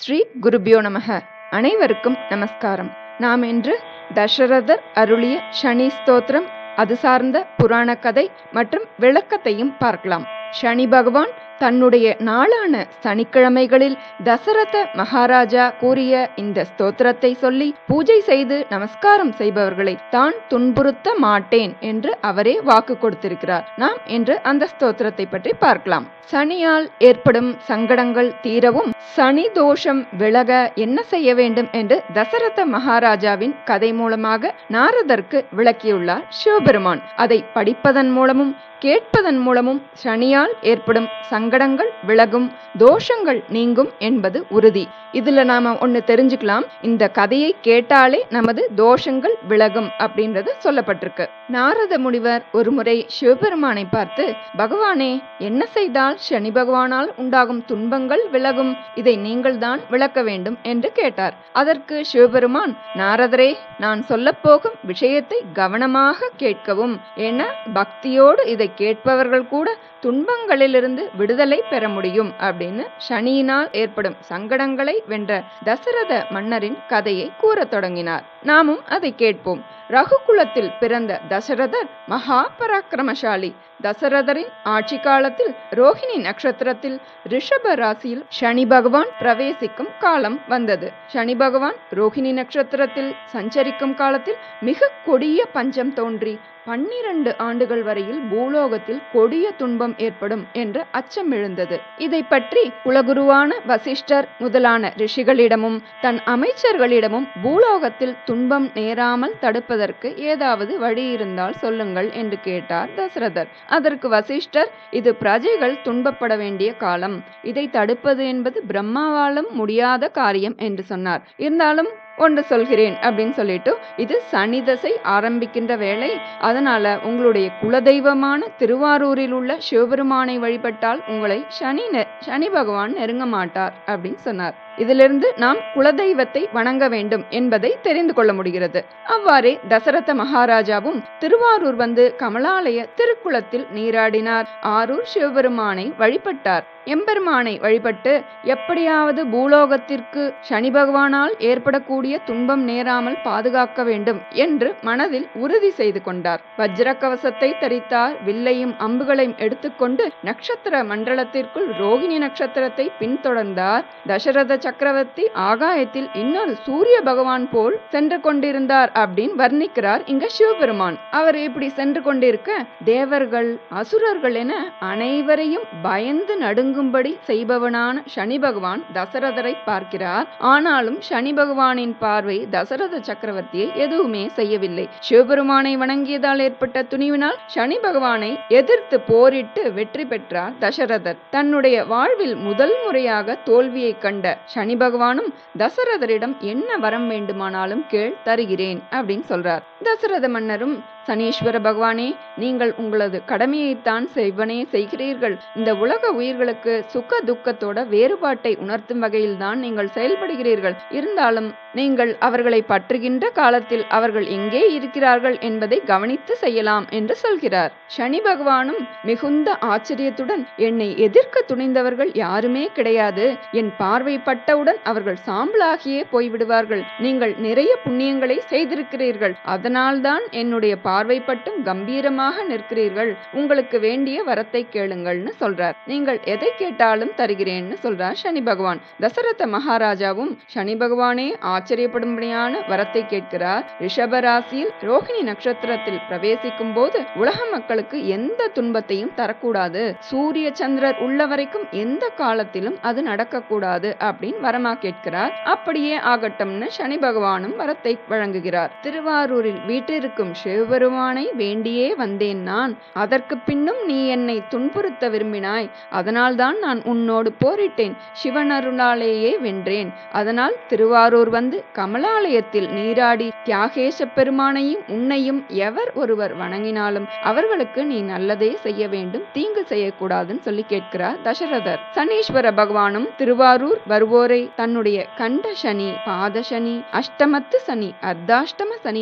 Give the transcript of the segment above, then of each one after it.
ஸ்ரீ குருபியோ நமக அனைவருக்கும் நமஸ்காரம் நாம் இன்று தசரதர் அருளிய சனி ஸ்தோத்திரம் அது சார்ந்த புராண கதை மற்றும் விளக்கத்தையும் பார்க்கலாம் சனி பகவான் தன்னுடைய நாளான சனிக்கிழமைகளில் தசரத மகாராஜா கூறிய இந்த ஸ்தோத்திரத்தை சொல்லி பூஜை செய்து நமஸ்காரம் செய்பவர்களை தான் துன்புறுத்த மாட்டேன் என்று அவரே வாக்கு கொடுத்திருக்கிறார் நாம் இன்று அந்த ஸ்தோத்திரத்தை பற்றி பார்க்கலாம் சனியால் ஏற்படும் சங்கடங்கள் தீரவும் சனி தோஷம் விலக என்ன செய்ய வேண்டும் என்று தசரத மகாராஜாவின் கதை மூலமாக நாரதற்கு விளக்கியுள்ளார் சிவபெருமான் அதை படிப்பதன் மூலமும் கேட்பதன் மூலமும் சனியால் ஏற்படும் சங்கடங்கள் விலகும் தோஷங்கள் நீங்கும் என்பது உறுதி இதுல நாம ஒன்னு தெரிஞ்சுக்கலாம் இந்த கதையை கேட்டாலே நமது தோஷங்கள் விலகும் அப்படின்றது சொல்லப்பட்டிருக்கு நாரத முனிவர் ஒருமுறை சிவபெருமானை பார்த்து பகவானே என்ன செய்தால் சனி பகவானால் உண்டாகும் துன்பங்கள் விலகும் இதை நீங்கள் தான் விளக்க வேண்டும் என்று கேட்டார் அதற்கு சிவபெருமான் நாரதரே நான் சொல்லப்போகும் விஷயத்தை கவனமாக கேட்கவும் என பக்தியோடு இதை கேட்பவர்கள் கூட துன்பங்களிலிருந்து விடுதலை பெற முடியும் அப்படின்னு சனியினால் ஏற்படும் சங்கடங்களை வென்ற தசரத மன்னரின் கதையை கூறத் தொடங்கினார் நாமும் அதை கேட்போம் ரகுகுலத்தில் பிறந்த தசரதர் மகா பராக்கிரமசாலி தசரதரின் ஆட்சி காலத்தில் ரோஹிணி நட்சத்திரத்தில் ரிஷப ராசியில் சனி பகவான் பிரவேசிக்கும் காலம் வந்தது சனி பகவான் ரோஹிணி நட்சத்திரத்தில் சஞ்சரிக்கும் காலத்தில் மிக கொடிய பஞ்சம் தோன்றி பன்னிரண்டு ஆண்டுகள் வரையில் பூலோகத்தில் கொடிய துன்பம் ஏற்படும் என்ற அச்சம் எழுந்தது இதை பற்றி குலகுருவான வசிஷ்டர் முதலான ரிஷிகளிடமும் தன் அமைச்சர்களிடமும் பூலோகத்தில் துன்பம் நேராமல் தடுப்பதற்கு ஏதாவது வழி இருந்தால் சொல்லுங்கள் என்று கேட்டார் தசரதர் அதற்கு வசிஷ்டர் இது பிரஜைகள் துன்பப்பட வேண்டிய காலம் இதை தடுப்பது என்பது பிரம்மாவாலும் முடியாத காரியம் என்று சொன்னார் இருந்தாலும் ஒன்று சொல்கிறேன் அப்படின்னு சொல்லிட்டு இது சனி தசை ஆரம்பிக்கின்ற வேளை அதனால உங்களுடைய குலதெய்வமான திருவாரூரில் உள்ள சிவபெருமானை வழிபட்டால் உங்களை சனி சனி பகவான் நெருங்க மாட்டார் அப்படின்னு சொன்னார் இதிலிருந்து நாம் குலதெய்வத்தை வணங்க வேண்டும் என்பதை தெரிந்து கொள்ள முடிகிறது அவ்வாறே தசரத மகாராஜாவும் திருவாரூர் வந்து கமலாலய திருக்குளத்தில் நீராடினார் ஆரூர் சிவபெருமானை வழிபட்டார் எம்பெருமானை வழிபட்டு எப்படியாவது பூலோகத்திற்கு சனி பகவானால் ஏற்படக்கூடிய துன்பம் நேராமல் பாதுகாக்க வேண்டும் என்று மனதில் உறுதி செய்து கொண்டார் வஜ்ர கவசத்தை தரித்தார் வில்லையும் அம்புகளையும் எடுத்துக்கொண்டு நட்சத்திர மண்டலத்திற்குள் ரோகிணி நட்சத்திரத்தை பின்தொடர்ந்தார் தசரத சக்கரவர்த்தி ஆகாயத்தில் இன்னொரு சூரிய பகவான் போல் சென்று கொண்டிருந்தார் அப்படின்னு வர்ணிக்கிறார் இங்க சிவபெருமான் அவர் இப்படி சென்று கொண்டிருக்க தேவர்கள் அசுரர்கள் என அனைவரையும் பயந்து நடுங்கும்படி செய்பவனான சனி பகவான் தசரதரை பார்க்கிறார் ஆனாலும் சனி பகவானின் பார்வை தசரத சக்கரவர்த்தியை எதுவுமே செய்யவில்லை சிவபெருமானை வணங்கியதால் ஏற்பட்ட துணிவினால் சனி பகவானை எதிர்த்து போரிட்டு வெற்றி பெற்றார் தசரதர் தன்னுடைய வாழ்வில் முதல் முறையாக தோல்வியை கண்ட சனி பகவானும் தசரதரிடம் என்ன வரம் வேண்டுமானாலும் கேள் தருகிறேன் அப்படின்னு சொல்றார் தசரத மன்னரும் சனீஸ்வர பகவானே நீங்கள் உங்களது கடமையைத்தான் செய்வனே செய்கிறீர்கள் இந்த உலக உயிர்களுக்கு சுக துக்கத்தோட வேறுபாட்டை உணர்த்தும் வகையில் தான் நீங்கள் செயல்படுகிறீர்கள் இருந்தாலும் நீங்கள் அவர்களை பற்றுகின்ற காலத்தில் அவர்கள் எங்கே இருக்கிறார்கள் என்பதை கவனித்து செய்யலாம் என்று சொல்கிறார் சனி பகவானும் மிகுந்த ஆச்சரியத்துடன் என்னை எதிர்க்க துணிந்தவர்கள் யாருமே கிடையாது என் பார்வை பட்டவுடன் அவர்கள் சாம்பலாகியே போய்விடுவார்கள் நீங்கள் நிறைய புண்ணியங்களை செய்திருக்கிறீர்கள் அதனால்தான் என்னுடைய பார்வைப்பட்டும் கம்பீரமாக நிற்கிறீர்கள் உங்களுக்கு வேண்டிய வரத்தை கேளுங்கள்னு சொல்றார் நீங்கள் எதை கேட்டாலும் தருகிறேன்னு சொல்றார் சனி பகவான் தசரத மகாராஜாவும் சனி பகவானே ஆச்சரியப்படும்படியான வரத்தை கேட்கிறார் ரிஷபராசியில் ரோஹிணி நட்சத்திரத்தில் பிரவேசிக்கும் போது உலக மக்களுக்கு எந்த துன்பத்தையும் தரக்கூடாது சூரிய சந்திரர் உள்ள வரைக்கும் எந்த காலத்திலும் அது நடக்கக்கூடாது அப்படின்னு வரமா கேட்கிறார் அப்படியே ஆகட்டும்னு சனி பகவானும் வரத்தை வழங்குகிறார் திருவாரூரில் வீட்டிற்கும் சிவபெருமானை வேண்டியே வந்தேன் நான் அதற்கு பின்னும் நீ என்னை துன்புறுத்த விரும்பினாய் அதனால்தான் நான் உன்னோடு போரிட்டேன் சிவனருளாலேயே வென்றேன் அதனால் திருவாரூர் வந்து கமலாலயத்தில் நீராடி தியாகேச பெருமானையும் உன்னையும் எவர் ஒருவர் வணங்கினாலும் அவர்களுக்கு நீ நல்லதே செய்ய வேண்டும் தீங்கு செய்யக்கூடாதுன்னு சொல்லி கேட்கிறார் தசரதர் சனீஸ்வர பகவானும் திருவாரூர் வருவோரை தன்னுடைய கண்ட சனி பாத சனி அஷ்டமத்து சனி அர்த்தாஷ்டம சனி மங்கு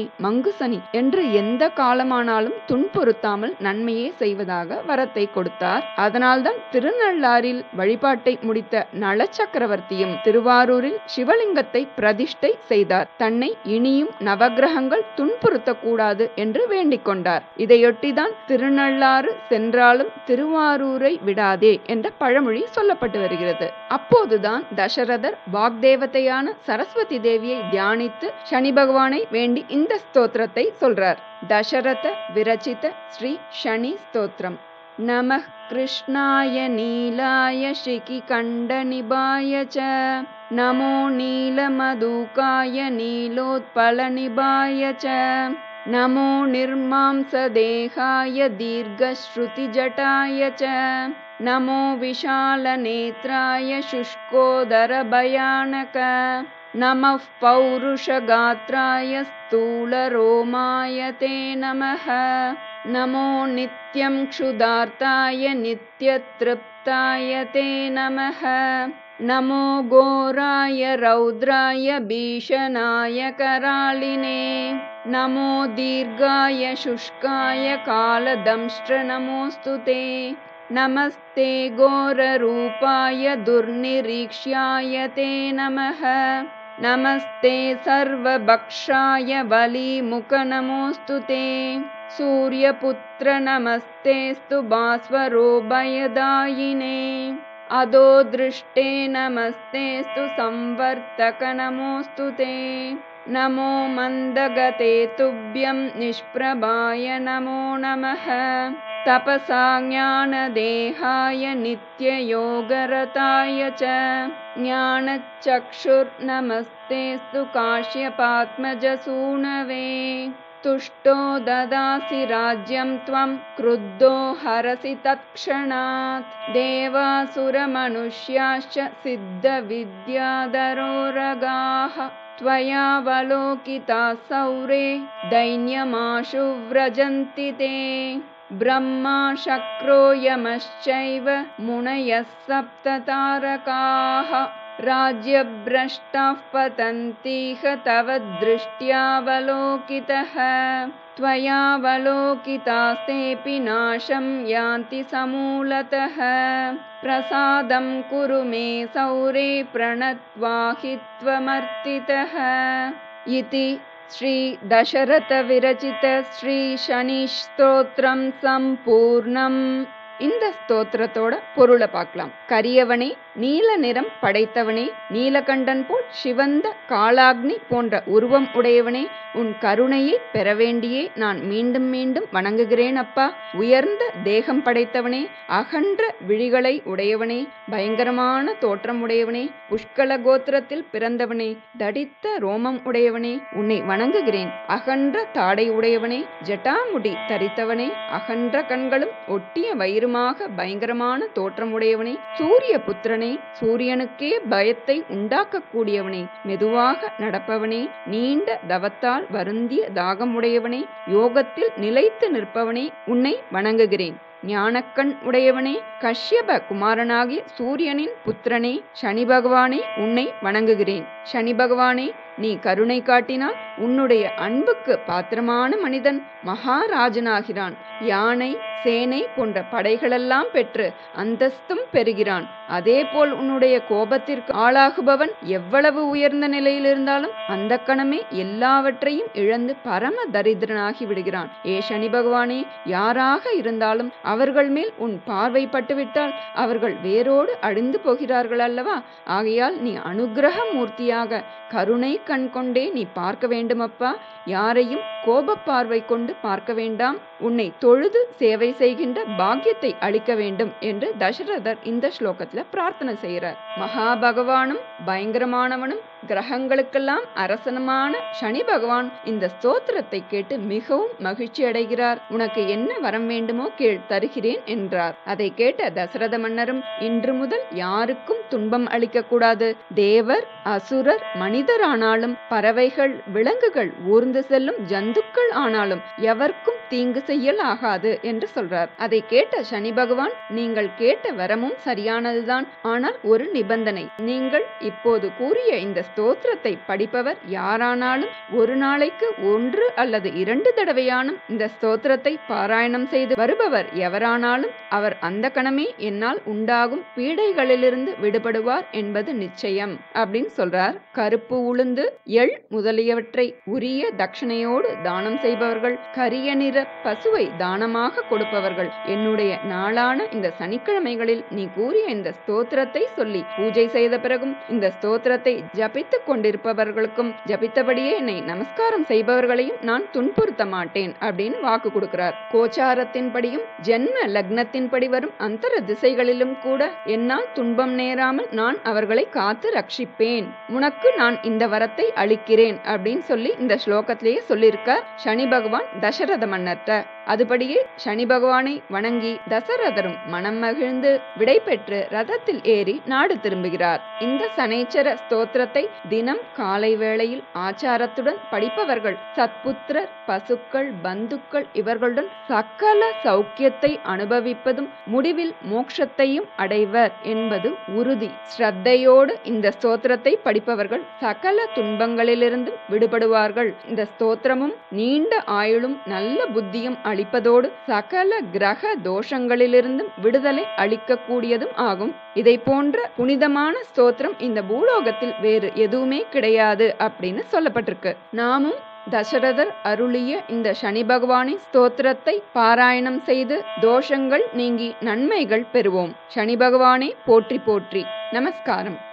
ராகு சனி என்று எந்த காலமானாலும் துன்புறுத்தாமல் நன்மையே செய்வதாக வரத்தை கொடுத்தார் அதனால்தான் திருநள்ளாரில் வழிபாட்டை முடித்த நள சக்கரவர்த்தியும் திருவாரூரில் சிவலிங்கத்தை பிரதிஷ்டை செய்தார் தன்னை இனியும் நவகிரகங்கள் துன்புறுத்தக்கூடாது என்று வேண்டிக் கொண்டார் இதையொட்டிதான் திருநள்ளாறு சென்றாலும் திருவாரூரை விடாதே என்ற பழமொழி சொல்லப்பட்டு வருகிறது அப்போதுதான் தசரதர் வாக்தேவதையான சரஸ்வதி தேவியை தியானித்து சனி பகவானை வேண்டி இந்த ஸ்தோத்திரத்தை சொல்றார் தசரத விரச்சித ஸ்ரீ சனி ஸ்தோத்திரம் நம कृष्णाय नीलाय शिखिकण्डनिभाय च नमो नीलमधुकाय नीलोत्पलनिभाय च नमो निर्मांसदेहाय दीर्घश्रुतिजटाय च नमो विशालनेत्राय शुष्कोदरभयानक नमः पौरुषगात्राय स्थूलरोमाय ते नमः नमो नित्यं क्षुधार्ताय नित्यतृप्ताय ते नमः नमो घोराय रौद्राय भीषणाय करालिने नमो दीर्घाय शुष्काय कालदंष्ट्र नमोऽस्तु ते नमस्ते घोररूपाय दुर्निरीक्ष्याय ते नमः नमस्ते सर्वभक्षाय बलिमुखनमोऽस्तु ते सूर्यपुत्र नमस्तेऽस्तु भास्वरो भयदायिने अधो दृष्टे नमस्तेऽस्तु संवर्तक नमोऽस्तु ते नमो मन्दगते तुभ्यं निष्प्रभाय नमो नमः तपसा ज्ञानदेहाय नित्ययोगरताय च ज्ञानचक्षुर्नमस्तेऽस्तु काश्यपात्मजसूनवे तुष्टो ददासि राज्यं त्वं क्रुद्धो हरसि तत्क्षणात् देवासुरमनुष्याश्च सिद्धविद्याधरोरगाः त्वयावलोकिताः सौरे दैन्यमाशु व्रजन्ति ते ब्रह्मा शक्रो यमश्चैव मुनयः सप्ततारकाः राज्यभ्रष्टाः पतन्तीह तव दृष्ट्यावलोकितः त्वयावलोकितास्तेऽपि नाशं यान्ति समूलतः प्रसादं कुरु मे सौरे प्रणत्वाहि त्वमर्तितः इति ஸ்ரீ தசரத விரச்சித ஸ்ரீ சனி ஸ்தோத்திரம் சம்பூர்ணம் இந்த ஸ்தோத்திரத்தோட பொருளை பார்க்கலாம் கரியவனே நீல நிறம் படைத்தவனே நீலகண்டன் போல் சிவந்த காலாக்னி போன்ற உருவம் உடையவனே உன் கருணையை பெற வேண்டியே நான் மீண்டும் மீண்டும் வணங்குகிறேன் அப்பா உயர்ந்த தேகம் படைத்தவனே அகன்ற விழிகளை உடையவனே பயங்கரமான தோற்றம் உடையவனே புஷ்கல கோத்திரத்தில் பிறந்தவனே தடித்த ரோமம் உடையவனே உன்னை வணங்குகிறேன் அகன்ற தாடை உடையவனே ஜட்டாமுடி தரித்தவனே அகன்ற கண்களும் ஒட்டிய வயிறுமாக பயங்கரமான தோற்றம் உடையவனே சூரிய புத்திரனே சூரியனுக்கே பயத்தை உண்டாக்கக்கூடியவனே மெதுவாக நடப்பவனே நீண்ட தவத்தால் வருந்திய தாகம் உடையவனே யோகத்தில் நிலைத்து நிற்பவனே உன்னை வணங்குகிறேன் ஞானக்கண் உடையவனே கஷ்யப குமாரனாகிய சூரியனின் புத்திரனே சனி பகவானே உன்னை வணங்குகிறேன் சனி பகவானே நீ கருணை காட்டினால் உன்னுடைய அன்புக்கு பாத்திரமான மனிதன் மகாராஜனாகிறான் யானை சேனை போன்ற படைகளெல்லாம் பெற்று அந்தஸ்தும் பெறுகிறான் அதேபோல் உன்னுடைய கோபத்திற்கு ஆளாகுபவன் எவ்வளவு உயர்ந்த நிலையில் இருந்தாலும் அந்த கணமே எல்லாவற்றையும் இழந்து பரம தரித்திரனாகி விடுகிறான் ஏ சனி பகவானே யாராக இருந்தாலும் அவர்கள் மேல் உன் பார்வை பட்டுவிட்டால் அவர்கள் வேரோடு அழிந்து போகிறார்கள் அல்லவா ஆகையால் நீ அனுகிரக மூர்த்தியாக கருணை கண் கொண்டே நீ பார்க்க வேண்டுமப்பா யாரையும் கோபப் பார்வை கொண்டு பார்க்க வேண்டாம் உன்னை தொழுது சேவை செய்கின்ற பாக்கியத்தை அளிக்க வேண்டும் என்று தசரதர் இந்த ஸ்லோகத்துல பிரார்த்தனை செய்கிறார் மகா பகவானும் பயங்கரமானவனும் கிரகங்களுக்கெல்லாம் அரசனுமான சனி பகவான் இந்த ஸ்தோத்திரத்தை கேட்டு மிகவும் மகிழ்ச்சி அடைகிறார் உனக்கு என்ன வரம் வேண்டுமோ கேள் தருகிறேன் என்றார் அதை கேட்ட தசரத மன்னரும் இன்று முதல் யாருக்கும் துன்பம் அளிக்க கூடாது தேவர் அசுரர் மனிதரானாலும் பறவைகள் விலங்குகள் ஊர்ந்து செல்லும் ஜந்துக்கள் ஆனாலும் எவர்க்கும் தீங்கு செய்யல் ஆகாது என்று சொல்றார் அதை கேட்ட சனி பகவான் நீங்கள் கேட்ட வரமும் சரியானதுதான் ஆனால் ஒரு நிபந்தனை நீங்கள் இப்போது கூறிய இந்த ஸ்தோத்திரத்தை படிப்பவர் யாரானாலும் ஒரு நாளைக்கு ஒன்று அல்லது இரண்டு தடவையானும் இந்த ஸ்தோத்திரத்தை பாராயணம் செய்து வருபவர் எவரானாலும் அவர் அந்த கணமே என்னால் உண்டாகும் பீடைகளிலிருந்து விடுபடுவார் என்பது நிச்சயம் அப்படின்னு சொல்றார் கருப்பு உளுந்து எள் முதலியவற்றை உரிய தட்சணையோடு தானம் செய்பவர்கள் கரிய நிற பசுவை தானமாக கொடுப்பவர்கள் என்னுடைய நாளான இந்த சனிக்கிழமைகளில் நீ கூறிய இந்த ஸ்தோத்திரத்தை சொல்லி பூஜை செய்த பிறகும் இந்த ஸ்தோத்திரத்தை ஜபித்துக் கொண்டிருப்பவர்களுக்கும் ஜபித்தபடியே என்னை நமஸ்காரம் செய்பவர்களையும் நான் துன்புறுத்த மாட்டேன் அப்படின்னு வாக்கு கொடுக்கிறார் கோச்சாரத்தின்படியும் ஜென்ம லக்னத்தின்படி வரும் அந்தர திசைகளிலும் கூட என்னால் துன்பம் நேராமல் நான் அவர்களை காத்து ரட்சிப்பேன் உனக்கு நான் இந்த வரத்தை அளிக்கிறேன் அப்படின்னு சொல்லி இந்த ஸ்லோகத்திலேயே சொல்லியிருக்க சனி பகவான் தசரத மன்னர்ட்ட அதுபடியே சனி பகவானை வணங்கி தசரதரும் மனம் மகிழ்ந்து விடை பெற்று ரதத்தில் ஏறி நாடு திரும்புகிறார் இந்த சனேச்சர ஸ்தோத்திரத்தை தினம் காலை வேளையில் ஆச்சாரத்துடன் படிப்பவர்கள் சத்புத்திரர் பசுக்கள் பந்துக்கள் இவர்களுடன் சகல சௌக்கியத்தை அனுபவிப்பதும் முடிவில் மோட்சத்தையும் அடைவர் என்பது உறுதி ஸ்ரத்தையோடு இந்த ஸ்தோத்திரத்தை படிப்பவர்கள் சகல துன்பங்களிலிருந்தும் விடுபடுவார்கள் இந்த ஸ்தோத்திரமும் நீண்ட ஆயுளும் நல்ல புத்தியும் அளிப்பதோடு சகல கிரக தோஷங்களிலிருந்தும் விடுதலை அளிக்கக்கூடியதும் ஆகும் இதை போன்ற புனிதமான ஸ்தோத்திரம் இந்த பூலோகத்தில் வேறு எதுவுமே கிடையாது அப்படின்னு சொல்லப்பட்டிருக்கு நாமும் தசரதர் அருளிய இந்த சனி பகவானின் ஸ்தோத்திரத்தை பாராயணம் செய்து தோஷங்கள் நீங்கி நன்மைகள் பெறுவோம் சனி பகவானே போற்றி போற்றி நமஸ்காரம்